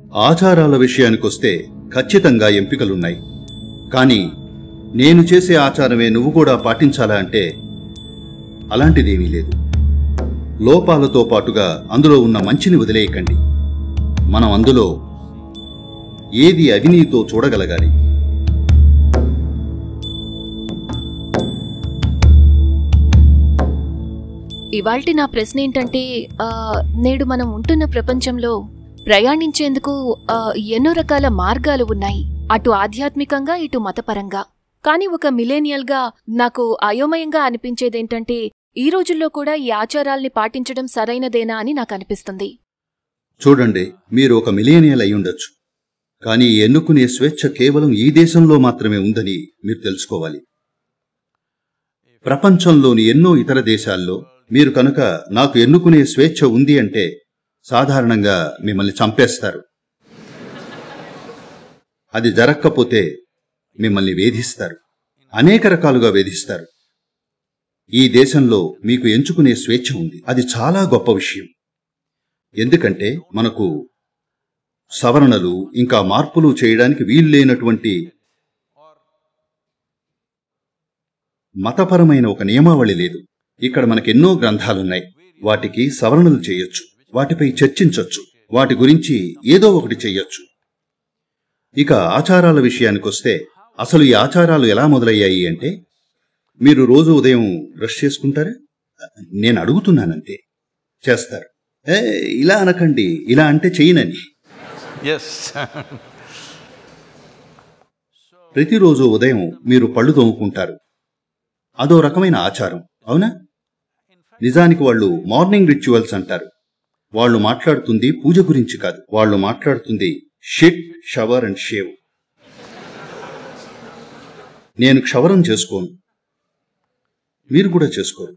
ఆచారాల విషయానికొస్తే ఖచ్చితంగా ఎంపికలున్నాయి కానీ నేను చేసే ఆచారమే నువ్వు కూడా పాటించాలా అంటే అలాంటిదేమీ లేదు లోపాలతో పాటుగా అందులో ఉన్న మంచిని వదిలేయకండి మనం అందులో ఏది అవినీతో చూడగలగాలి ఇవాల్టి నా ప్రశ్న ఏంటంటే ఆ, నేడు మనం ఉంటున్న ప్రపంచంలో ప్రయాణించేందుకు ఆ, ఎన్నో రకాల మార్గాలు ఉన్నాయి అటు ఆధ్యాత్మికంగా ఇటు మతపరంగా కానీ ఒక మిలేనియల్గా నాకు అయోమయంగా అనిపించేదేంటంటే ఈ రోజుల్లో కూడా ఈ ఆచారాల్ని పాటించడం సరైనదేనా అని నాకు అనిపిస్తుంది చూడండి మీరు ఒక మిలియనియల్ అయి ఉండొచ్చు కానీ ఎన్నుకునే స్వేచ్ఛ కేవలం ఈ దేశంలో మాత్రమే ఉందని మీరు తెలుసుకోవాలి ప్రపంచంలోని ఎన్నో ఇతర దేశాల్లో మీరు కనుక నాకు ఎన్నుకునే స్వేచ్ఛ ఉంది అంటే సాధారణంగా మిమ్మల్ని చంపేస్తారు అది జరక్కపోతే మిమ్మల్ని వేధిస్తారు అనేక రకాలుగా వేధిస్తారు ఈ దేశంలో మీకు ఎంచుకునే స్వేచ్ఛ ఉంది అది చాలా గొప్ప విషయం ఎందుకంటే మనకు సవరణలు ఇంకా మార్పులు చేయడానికి వీలు లేనటువంటి మతపరమైన ఒక నియమావళి లేదు ఇక్కడ మనకెన్నో గ్రంథాలున్నాయి వాటికి సవరణలు చేయొచ్చు వాటిపై చర్చించొచ్చు వాటి గురించి ఏదో ఒకటి చెయ్యొచ్చు ఇక ఆచారాల విషయానికొస్తే అసలు ఈ ఆచారాలు ఎలా మొదలయ్యాయి అంటే మీరు రోజు ఉదయం బ్రష్ చేసుకుంటారా నేను అడుగుతున్నానంతే చేస్తారు ఏ ఇలా అనకండి ఇలా అంటే చెయ్యనని Yes. ప్రతిరోజు ఉదయం మీరు పళ్ళు తోముకుంటారు అదో రకమైన ఆచారం అవునా నిజానికి వాళ్ళు మార్నింగ్ రిచువల్స్ అంటారు వాళ్ళు మాట్లాడుతుంది పూజ గురించి కాదు వాళ్ళు మాట్లాడుతుంది షిట్ షవర్ అండ్ షేవ్ నేను క్షవరం చేసుకోను మీరు కూడా చేసుకోరు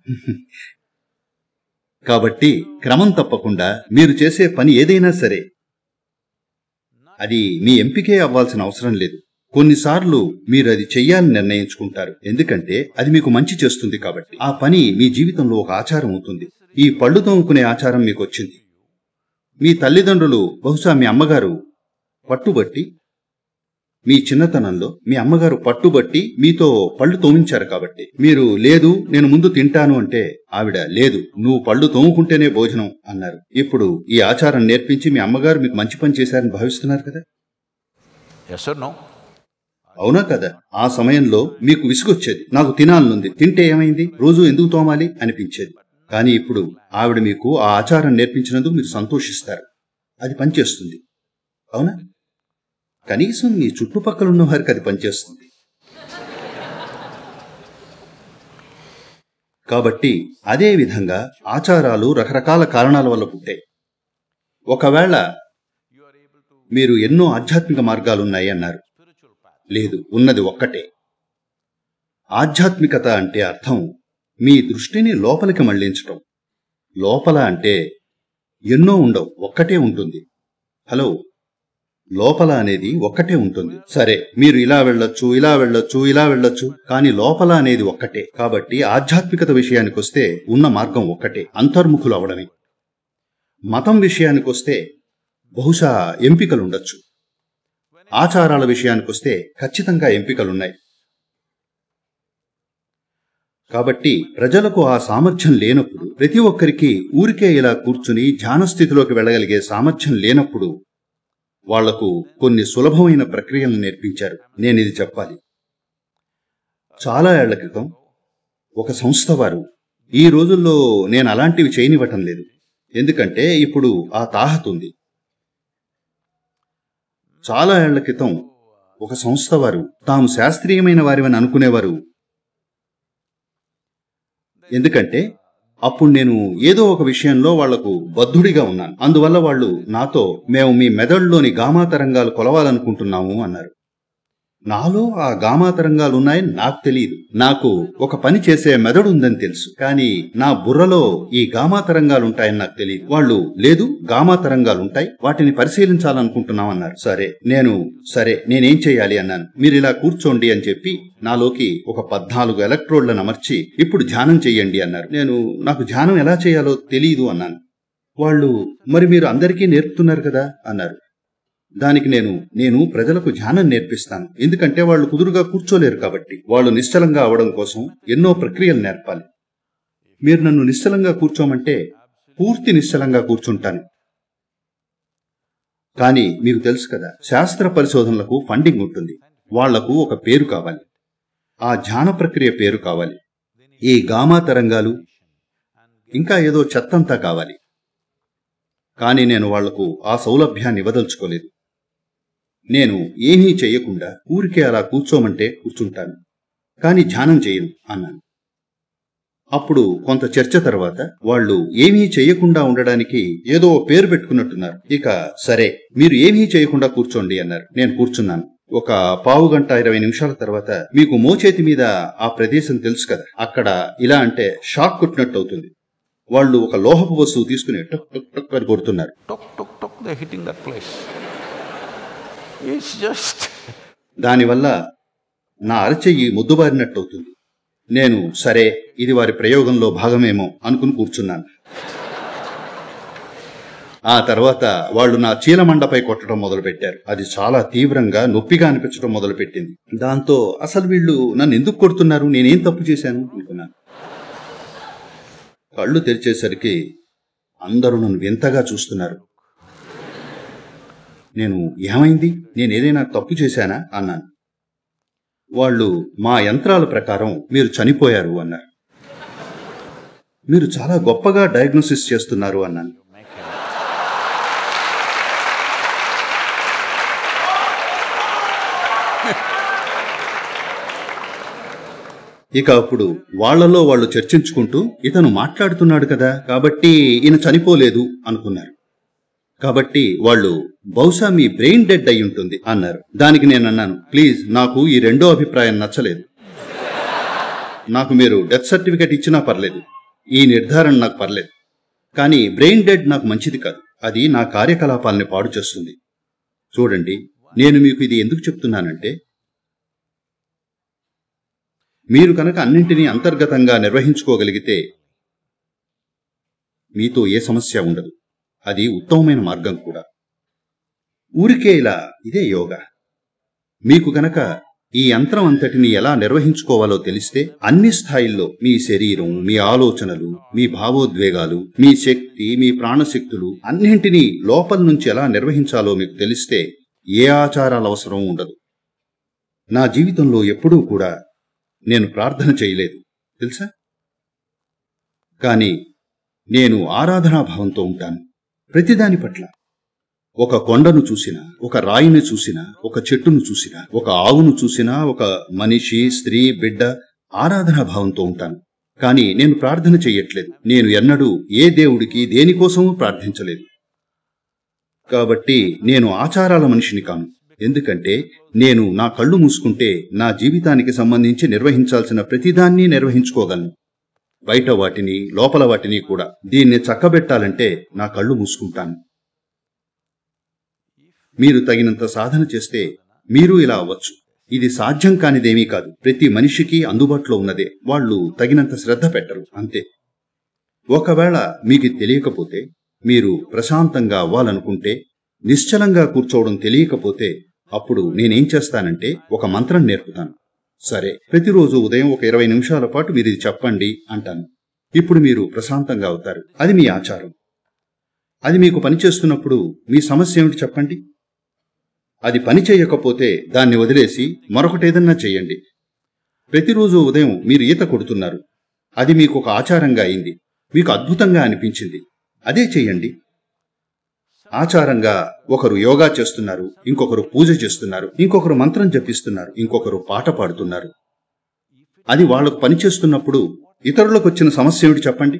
కాబట్టి క్రమం తప్పకుండా మీరు చేసే పని ఏదైనా సరే అది మీ ఎంపికే అవ్వాల్సిన అవసరం లేదు కొన్నిసార్లు మీరు అది చెయ్యాలని నిర్ణయించుకుంటారు ఎందుకంటే అది మీకు మంచి చేస్తుంది కాబట్టి ఆ పని మీ జీవితంలో ఒక ఆచారం అవుతుంది ఈ పళ్ళు తోముకునే ఆచారం మీకు వచ్చింది మీ తల్లిదండ్రులు బహుశా మీ అమ్మగారు పట్టుబట్టి మీ చిన్నతనంలో మీ అమ్మగారు పట్టుబట్టి మీతో పళ్ళు తోమించారు కాబట్టి మీరు లేదు నేను ముందు తింటాను అంటే ఆవిడ లేదు నువ్వు పళ్ళు తోముకుంటేనే భోజనం అన్నారు ఇప్పుడు ఈ ఆచారం నేర్పించి మీ అమ్మగారు మీకు మంచి పని చేశారని భావిస్తున్నారు కదా Yes or no? అవునా కదా ఆ సమయంలో మీకు విసుగొచ్చేది నాకు తినాలనుంది తింటే ఏమైంది రోజు ఎందుకు తోమాలి అనిపించేది కానీ ఇప్పుడు ఆవిడ మీకు ఆ ఆచారం నేర్పించినందుకు మీరు సంతోషిస్తారు అది పనిచేస్తుంది అవునా కనీసం మీ చుట్టుపక్కల ఉన్న వారికి అది పనిచేస్తుంది కాబట్టి అదే విధంగా ఆచారాలు రకరకాల కారణాల వల్ల పుట్టాయి ఒకవేళ మీరు ఎన్నో ఆధ్యాత్మిక మార్గాలున్నాయి అన్నారు లేదు ఉన్నది ఒక్కటే ఆధ్యాత్మికత అంటే అర్థం మీ దృష్టిని లోపలికి మళ్లించటం లోపల అంటే ఎన్నో ఉండవు ఒక్కటే ఉంటుంది హలో లోపల అనేది ఒక్కటే ఉంటుంది సరే మీరు ఇలా వెళ్ళొచ్చు ఇలా వెళ్ళొచ్చు ఇలా వెళ్ళొచ్చు కానీ లోపల అనేది ఒక్కటే కాబట్టి ఆధ్యాత్మికత విషయానికొస్తే ఉన్న మార్గం ఒక్కటే అంతర్ముఖులు అవడమే మతం విషయానికొస్తే బహుశా ఎంపికలుండొచ్చు ఆచారాల విషయానికొస్తే ఖచ్చితంగా ఎంపికలున్నాయి కాబట్టి ప్రజలకు ఆ సామర్థ్యం లేనప్పుడు ప్రతి ఒక్కరికి ఊరికే ఇలా కూర్చుని ధ్యాన స్థితిలోకి వెళ్ళగలిగే సామర్థ్యం లేనప్పుడు వాళ్లకు కొన్ని సులభమైన ప్రక్రియలను నేర్పించారు నేను ఇది చెప్పాలి చాలా ఏళ్ల క్రితం ఒక సంస్థ వారు ఈ రోజుల్లో నేను అలాంటివి చేయనివ్వటం లేదు ఎందుకంటే ఇప్పుడు ఆ తాహత్ ఉంది చాలా ఏళ్ల క్రితం ఒక సంస్థ వారు తాము శాస్త్రీయమైన వారివని అనుకునేవారు ఎందుకంటే అప్పుడు నేను ఏదో ఒక విషయంలో వాళ్లకు బద్ధుడిగా ఉన్నాను అందువల్ల వాళ్ళు నాతో మేము మీ మెదడులోని గామా తరంగాలు కొలవాలనుకుంటున్నాము అన్నారు నాలో ఆ గామా తరంగాలు ఉన్నాయని నాకు తెలియదు నాకు ఒక పని చేసే మెదడు ఉందని తెలుసు కానీ నా బుర్రలో ఈ గామా తరంగాలు ఉంటాయని నాకు తెలియదు వాళ్ళు లేదు గామా తరంగాలు ఉంటాయి వాటిని పరిశీలించాలనుకుంటున్నాం అన్నారు సరే నేను సరే నేనేం చేయాలి అన్నాను మీరు ఇలా కూర్చోండి అని చెప్పి నాలోకి ఒక పద్నాలుగు ఎలక్ట్రోడ్లను అమర్చి ఇప్పుడు ధ్యానం చెయ్యండి అన్నారు నేను నాకు ధ్యానం ఎలా చేయాలో తెలియదు అన్నాను వాళ్ళు మరి మీరు అందరికీ నేర్పుతున్నారు కదా అన్నారు దానికి నేను నేను ప్రజలకు ధ్యానం నేర్పిస్తాను ఎందుకంటే వాళ్ళు కుదురుగా కూర్చోలేరు కాబట్టి వాళ్ళు నిశ్చలంగా అవడం కోసం ఎన్నో ప్రక్రియలు నేర్పాలి మీరు నన్ను నిశ్చలంగా కూర్చోమంటే పూర్తి నిశ్చలంగా కూర్చుంటాను కానీ మీకు తెలుసు కదా శాస్త్ర పరిశోధనలకు ఫండింగ్ ఉంటుంది వాళ్లకు ఒక పేరు కావాలి ఆ ధ్యాన ప్రక్రియ పేరు కావాలి ఈ గామా తరంగాలు ఇంకా ఏదో చెత్తంతా కావాలి కానీ నేను వాళ్లకు ఆ సౌలభ్యాన్ని ఇవ్వదలుచుకోలేదు నేను ఏమీ చెయ్యకుండా ఊరికే అలా కూర్చోమంటే కూర్చుంటాను కానీ ధ్యానం చేయను అన్నాను అప్పుడు కొంత చర్చ తర్వాత వాళ్ళు ఏమీ చేయకుండా ఉండడానికి ఏదో ఓ పేరు పెట్టుకున్నట్టున్నారు ఇక సరే మీరు ఏమీ చేయకుండా కూర్చోండి అన్నారు నేను కూర్చున్నాను ఒక పావు గంట ఇరవై నిమిషాల తర్వాత మీకు మోచేతి మీద ఆ ప్రదేశం తెలుసు కదా అక్కడ ఇలా అంటే షాక్ కొట్టినట్టు అవుతుంది వాళ్ళు ఒక లోహపు వస్తువు తీసుకుని టక్ టక్ టక్ అని కొడుతున్నారు Tok, tok, tok, they're hitting that place. It's just, దానివల్ల నా అరచెయ్యి ముద్దుబారినట్టు అవుతుంది నేను సరే ఇది వారి ప్రయోగంలో భాగమేమో అనుకుని కూర్చున్నాను ఆ తర్వాత వాళ్ళు నా చీలమండపై కొట్టడం మొదలుపెట్టారు అది చాలా తీవ్రంగా నొప్పిగా అనిపించడం మొదలుపెట్టింది దాంతో అసలు వీళ్ళు నన్ను ఎందుకు కొడుతున్నారు నేనేం తప్పు చేశాను అనుకున్నాను కళ్ళు తెరిచేసరికి అందరూ నన్ను వింతగా చూస్తున్నారు నేను ఏమైంది నేను ఏదైనా తప్పు చేశానా అన్నాను వాళ్ళు మా యంత్రాల ప్రకారం మీరు చనిపోయారు అన్నారు మీరు చాలా గొప్పగా డయాగ్నోసిస్ చేస్తున్నారు అన్నాను ఇక అప్పుడు వాళ్ళలో వాళ్ళు చర్చించుకుంటూ ఇతను మాట్లాడుతున్నాడు కదా కాబట్టి ఈయన చనిపోలేదు అనుకున్నారు కాబట్టి వాళ్ళు బహుశా మీ బ్రెయిన్ డెడ్ అయి ఉంటుంది అన్నారు దానికి నేను అన్నాను ప్లీజ్ నాకు ఈ రెండో అభిప్రాయం నచ్చలేదు నాకు మీరు డెత్ సర్టిఫికేట్ ఇచ్చినా పర్లేదు ఈ నిర్ధారణ నాకు పర్లేదు కానీ బ్రెయిన్ డెడ్ నాకు మంచిది కాదు అది నా కార్యకలాపాలని పాడు చేస్తుంది చూడండి నేను మీకు ఇది ఎందుకు చెప్తున్నానంటే మీరు కనుక అన్నింటినీ అంతర్గతంగా నిర్వహించుకోగలిగితే మీతో ఏ సమస్య ఉండదు అది ఉత్తమమైన మార్గం కూడా ఊరికే ఇలా ఇదే యోగా మీకు గనక ఈ యంత్రం అంతటిని ఎలా నిర్వహించుకోవాలో తెలిస్తే అన్ని స్థాయిల్లో మీ శరీరం మీ ఆలోచనలు మీ భావోద్వేగాలు మీ శక్తి మీ ప్రాణశక్తులు అన్నింటినీ లోపల నుంచి ఎలా నిర్వహించాలో మీకు తెలిస్తే ఏ ఆచారాల అవసరం ఉండదు నా జీవితంలో ఎప్పుడూ కూడా నేను ప్రార్థన చేయలేదు తెలుసా కానీ నేను ఆరాధనాభావంతో ఉంటాను ప్రతిదాని పట్ల ఒక కొండను చూసినా ఒక రాయిని చూసినా ఒక చెట్టును చూసినా ఒక ఆవును చూసినా ఒక మనిషి స్త్రీ బిడ్డ ఆరాధనా భావంతో ఉంటాను కానీ నేను ప్రార్థన చెయ్యట్లేదు నేను ఎన్నడూ ఏ దేవుడికి దేనికోసమూ ప్రార్థించలేదు కాబట్టి నేను ఆచారాల మనిషిని కాను ఎందుకంటే నేను నా కళ్ళు మూసుకుంటే నా జీవితానికి సంబంధించి నిర్వహించాల్సిన ప్రతిదాన్ని నిర్వహించుకోగలను బయట వాటిని లోపల వాటిని కూడా దీన్ని చక్కబెట్టాలంటే నా కళ్ళు మూసుకుంటాను మీరు తగినంత సాధన చేస్తే మీరు ఇలా అవ్వచ్చు ఇది సాధ్యం కానిదేమీ కాదు ప్రతి మనిషికి అందుబాటులో ఉన్నదే వాళ్ళు తగినంత శ్రద్ధ పెట్టరు అంతే ఒకవేళ మీకు ఇది తెలియకపోతే మీరు ప్రశాంతంగా అవ్వాలనుకుంటే నిశ్చలంగా కూర్చోవడం తెలియకపోతే అప్పుడు నేనేం చేస్తానంటే ఒక మంత్రం నేర్పుతాను సరే ప్రతిరోజు ఉదయం ఒక ఇరవై నిమిషాల పాటు మీరు ఇది చెప్పండి అంటాను ఇప్పుడు మీరు ప్రశాంతంగా అవుతారు అది మీ ఆచారం అది మీకు పనిచేస్తున్నప్పుడు మీ సమస్య ఏమిటి చెప్పండి అది పని చేయకపోతే దాన్ని వదిలేసి మరొకటి ఏదన్నా చేయండి ప్రతిరోజు ఉదయం మీరు ఈత కొడుతున్నారు అది మీకు ఒక ఆచారంగా అయింది మీకు అద్భుతంగా అనిపించింది అదే చేయండి ఆచారంగా ఒకరు యోగా చేస్తున్నారు ఇంకొకరు పూజ చేస్తున్నారు ఇంకొకరు మంత్రం జపిస్తున్నారు ఇంకొకరు పాట పాడుతున్నారు అది వాళ్లకు పనిచేస్తున్నప్పుడు ఇతరులకు వచ్చిన సమస్య ఏమిటి చెప్పండి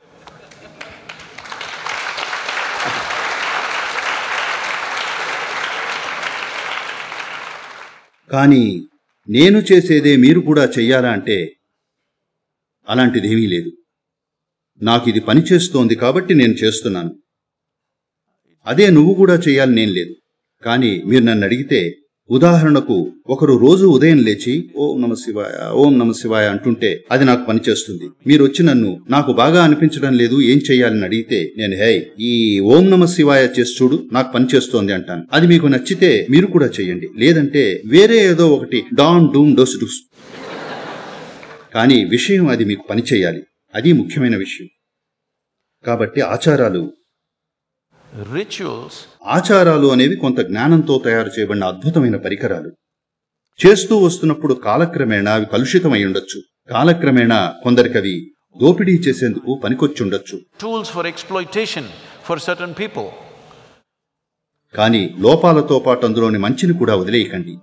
కానీ నేను చేసేదే మీరు కూడా చెయ్యాలా అంటే అలాంటిదేమీ లేదు నాకు ఇది పనిచేస్తోంది కాబట్టి నేను చేస్తున్నాను అదే నువ్వు కూడా చేయాలి నేను లేదు కానీ మీరు నన్ను అడిగితే ఉదాహరణకు ఒకరు రోజు ఉదయం లేచి ఓం నమ శివాయ ఓం నమ శివాయ అంటుంటే అది నాకు పనిచేస్తుంది మీరు వచ్చి నన్ను నాకు బాగా అనిపించడం లేదు ఏం చేయాలని అడిగితే నేను హే ఈ ఓం నమ శివాయ చేసి చూడు నాకు పనిచేస్తోంది అంటాను అది మీకు నచ్చితే మీరు కూడా చేయండి లేదంటే వేరే ఏదో ఒకటి డాన్ డూమ్ డోస్ డూస్ కానీ విషయం అది మీకు పని చేయాలి అది ముఖ్యమైన విషయం కాబట్టి ఆచారాలు Rituals ఆచారాలు అనేవి కొంత జ్ఞానంతో తయారు చేయబడిన అద్భుతమైన పరికరాలు చేస్తూ వస్తున్నప్పుడు కాలక్రమేణా అవి కలుషితమై ఉండొచ్చు కాలక్రమేణా కొందరికి అవి దోపిడీ చేసేందుకు పనికొచ్చుండొచ్చు tools for exploitation for certain people. కానీ లోపాలతో పాటు అందులోని మంచిని కూడా వదిలేయకండి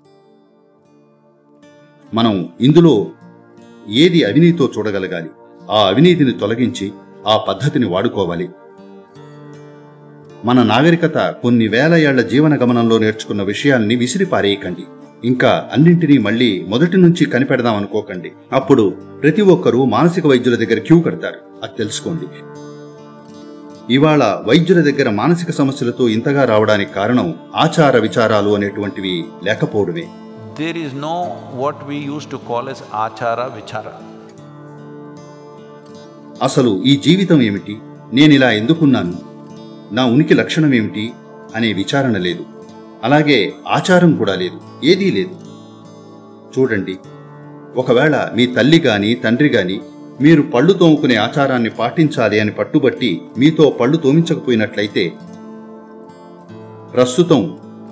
మనం ఇందులో ఏది అవినీతితో చూడగలగాలి ఆ అవినీతిని తొలగించి ఆ పద్ధతిని వాడుకోవాలి మన నాగరికత కొన్ని వేల ఏళ్ల జీవన గమనంలో నేర్చుకున్న విషయాల్ని విసిరి పారేయకండి ఇంకా అన్నింటినీ మళ్ళీ మొదటి నుంచి కనిపెడదాం అనుకోకండి అప్పుడు ప్రతి ఒక్కరూ మానసిక వైద్యుల దగ్గర క్యూ కడతారు అది తెలుసుకోండి ఇవాళ వైద్యుల దగ్గర మానసిక సమస్యలతో ఇంతగా రావడానికి కారణం ఆచార విచారాలు అనేటువంటివి లేకపోవడమే There is no what we used to call as achara vichara. అసలు ఈ జీవితం ఏమిటి నేను ఇలా ఎందుకున్నాను నా ఉనికి లక్షణం ఏమిటి అనే విచారణ లేదు అలాగే ఆచారం కూడా లేదు ఏదీ లేదు చూడండి ఒకవేళ మీ తల్లి గాని తండ్రి గాని మీరు పళ్ళు తోముకునే ఆచారాన్ని పాటించాలి అని పట్టుబట్టి మీతో పళ్ళు తోమించకపోయినట్లయితే ప్రస్తుతం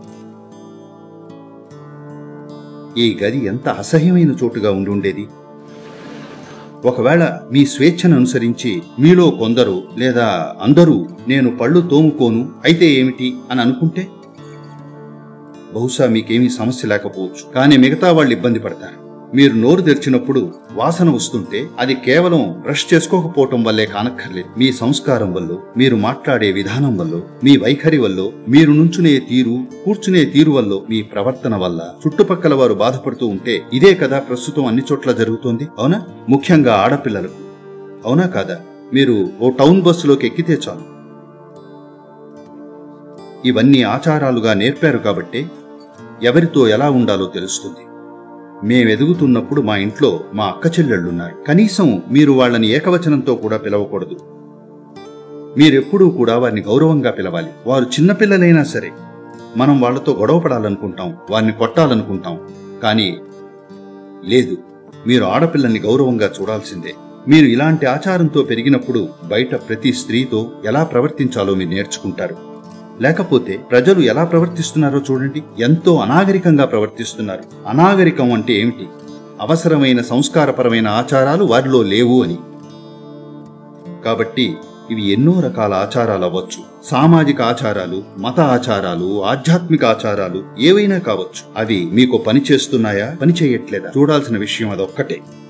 ఈ గది ఎంత అసహ్యమైన చోటుగా ఉండి ఉండేది ఒకవేళ మీ స్వేచ్ఛను అనుసరించి మీలో కొందరు లేదా అందరూ నేను పళ్ళు తోముకోను అయితే ఏమిటి అని అనుకుంటే బహుశా మీకేమీ సమస్య లేకపోవచ్చు కానీ మిగతా వాళ్ళు ఇబ్బంది పడతారు మీరు నోరు తెరిచినప్పుడు వాసన వస్తుంటే అది కేవలం బ్రష్ చేసుకోకపోవటం వల్లే కానక్కర్లేదు మీ సంస్కారం వల్ల మీరు మాట్లాడే విధానం వల్ల మీ వైఖరి వల్ల మీరు నుంచునే తీరు కూర్చునే తీరు వల్ల మీ ప్రవర్తన వల్ల చుట్టుపక్కల వారు బాధపడుతూ ఉంటే ఇదే కదా ప్రస్తుతం అన్ని చోట్ల జరుగుతోంది అవునా ముఖ్యంగా ఆడపిల్లలకు అవునా కాదా మీరు ఓ టౌన్ బస్సులోకి ఎక్కితే చాలు ఇవన్నీ ఆచారాలుగా నేర్పారు కాబట్టే ఎవరితో ఎలా ఉండాలో తెలుస్తుంది మేమెదుగుతున్నప్పుడు మా ఇంట్లో మా అక్క చెల్లెళ్ళున్నారు కనీసం మీరు వాళ్ళని ఏకవచనంతో కూడా పిలవకూడదు మీరెప్పుడూ కూడా వారిని గౌరవంగా పిలవాలి వారు చిన్నపిల్లలైనా సరే మనం వాళ్ళతో గొడవపడాలనుకుంటాం వారిని కొట్టాలనుకుంటాం కానీ లేదు మీరు ఆడపిల్లల్ని గౌరవంగా చూడాల్సిందే మీరు ఇలాంటి ఆచారంతో పెరిగినప్పుడు బయట ప్రతి స్త్రీతో ఎలా ప్రవర్తించాలో మీరు నేర్చుకుంటారు లేకపోతే ప్రజలు ఎలా ప్రవర్తిస్తున్నారో చూడండి ఎంతో అనాగరికంగా ప్రవర్తిస్తున్నారు అనాగరికం అంటే ఏమిటి అవసరమైన సంస్కారపరమైన ఆచారాలు వారిలో లేవు అని కాబట్టి ఇవి ఎన్నో రకాల ఆచారాలు అవ్వచ్చు సామాజిక ఆచారాలు మత ఆచారాలు ఆధ్యాత్మిక ఆచారాలు ఏవైనా కావచ్చు అవి మీకు పని చేస్తున్నాయా పని చేయట్లేదా చూడాల్సిన విషయం అదొక్కటే